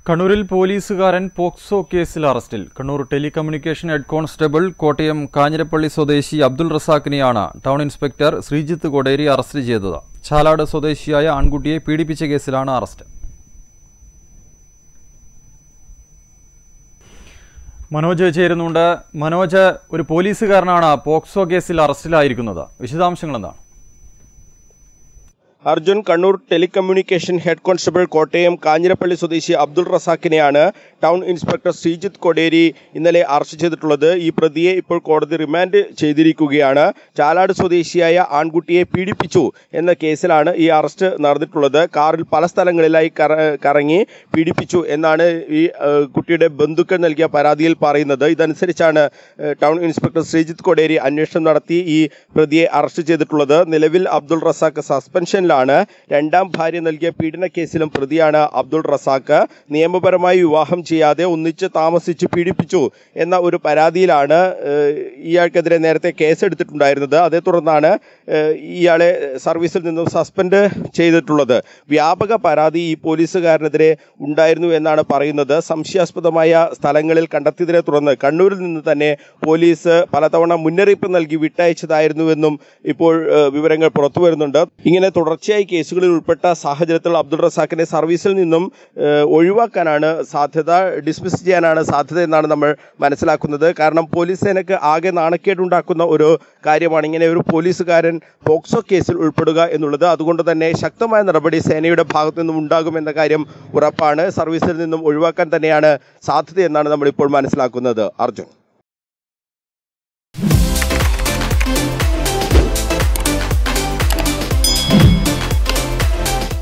കണ്ണൂരിൽ പോലീസുകാരൻ പോക്സോ കേസിൽ അറസ്റ്റിൽ Kannur telecommunication head constable Kottayam Kanjirappally സ്വദേശി അബ്ദുൾ റസാഖിനെയാണ് town inspector Sreejith Koderi arrest ചെയ്തത് ചാലാട് സ്വദേശിയായ ആൺകുട്ടിയെ പീഡിപ്പിച്ച കേസിലാണ് അറസ്റ്റ് മനോജ് ചേരുന്നുണ്ട് മനോജ് ഒരു പോലീസുകാരനാണ് പോക്സോ കേസിൽ അറസ്റ്റിലായിരിക്കുന്നത് വിശദാംശങ്ങൾ എന്താണ് Arjun Kannur telecommunication head constable Kottayam Kanjirappally സ്വദേശി അബ്ദുൾ റസാഖിനെയാണ് ടൗൺ ഇൻസ്പെക്ടർ ശ്രീജിത്ത് കൊടേരി ഇന്നലെ അറസ്റ്റ് ചെയ്തിട്ടുള്ളത് ഈ പ്രതിയെ ഇപ്പോൾ കോടതി റിമാൻഡ് ചെയ്തിരിക്കുകയാണ് ചാലാട് സ്വദേശിയായ ആൺകുട്ടിയെ പീഡിപ്പിച്ചു എന്ന കേസിലാണ് ഈ അറസ്റ്റ് നടന്നിട്ടുള്ളത് കാറിൽ പല സ്ഥലങ്ങളിലായി കറ- കറങ്ങി പീഡിപ്പിച്ചു എന്നാണ് ഈ ഏഹ്, കുട്ടിയുടെ ബന്ധുക്കൾ നൽകിയ പരാതിയിൽ പറയുന്നത് ഇതനുസരിച്ചാണ് ഏഹ്, ടൗൺ ഇൻസ്പെക്ടർ ശ്രീജിത്ത് കൊടേരി അന്വേഷണം നടത്തി ഈ പ്രതിയെ അറസ്റ്റ് ചെയ്തിട്ടുള്ളത് നിലവിൽ അബ്ദുൾ റസാഖ് സസ്പെൻഷനിലാണ് രണ്ടാം ഭാര്യ നൽകിയ പീഡന കേസിലും പ്രതിയാണ് അബ്ദുൾ റസാഖ് നിയമപരമായി വിവാഹം ചെയ്യാതെ ഒന്നിച്ച് താമസിച്ച് പീഡിപ്പിച്ചു എന്ന ഒരു പരാതിയിലാണ് ഏഹ്, ഇയാൾക്കെതിരെ നേരത്തെ കേസെടുത്തിട്ടുണ്ടായിരുന്നത് അതേ തുടർന്നാണ് ഏഹ്, ഇയാളെ സർവീസിൽ നിന്നും സസ്പെൻഡ് ചെയ്തിട്ടുള്ളത് വ്യാപക പരാതി ഈ പോലീസുകാരനെതിരെ ഉണ്ടായിരുന്നു എന്നാണ് പറയുന്നത് സംശയാസ്പദമായ സ്ഥലങ്ങളിൽ കണ്ടെത്തിയതിനെ തുടർന്ന് കണ്ണൂരിൽ നിന്ന് തന്നെ പോലീസ് പലതവണ മുന്നറിയിപ്പ് നൽകി വിട്ടയച്ചതായിരുന്നുവെന്നും ഇപ്പോൾ ഏഹ്, വിവരങ്ങൾ പുറത്തു വരുന്നുണ്ട് ഇങ്ങനെ തുടർച്ചയായി കേസുകളിൽ ഉൾപ്പെട്ട സാഹചര്യത്തിൽ അബ്ദുൾ റസാഖിനെ സർവീസിൽ നിന്നും ഏഹ്, ഒഴിവാക്കാനാണ് സാധ്യത ഡിസ്മിസ് ചെയ്യാനാണ് സാധ്യത എന്നാണ് നമ്മൾ മനസ്സിലാക്കുന്നത് കാരണം പോലീസ് സേനയ്ക്ക് ആകെ നാണക്കേടുണ്ടാക്കുന്ന ഒരു കാര്യമാണ് ഇങ്ങനെ ഒരു പോലീസുകാരൻ പോക്സോ കേസിൽ ഉൾപ്പെടുക എന്നുള്ളത് അതുകൊണ്ട് തന്നെ ശക്തമായ നടപടി സേനയുടെ ഭാഗത്തു നിന്നും ഉണ്ടാകുമെന്ന കാര്യം ഉറപ്പാണ് സർവീസിൽ നിന്നും ഒഴിവാക്കാൻ തന്നെയാണ് സാധ്യത എന്നാണ് നമ്മളിപ്പോൾ മനസ്സിലാക്കുന്നത് അർജുൻ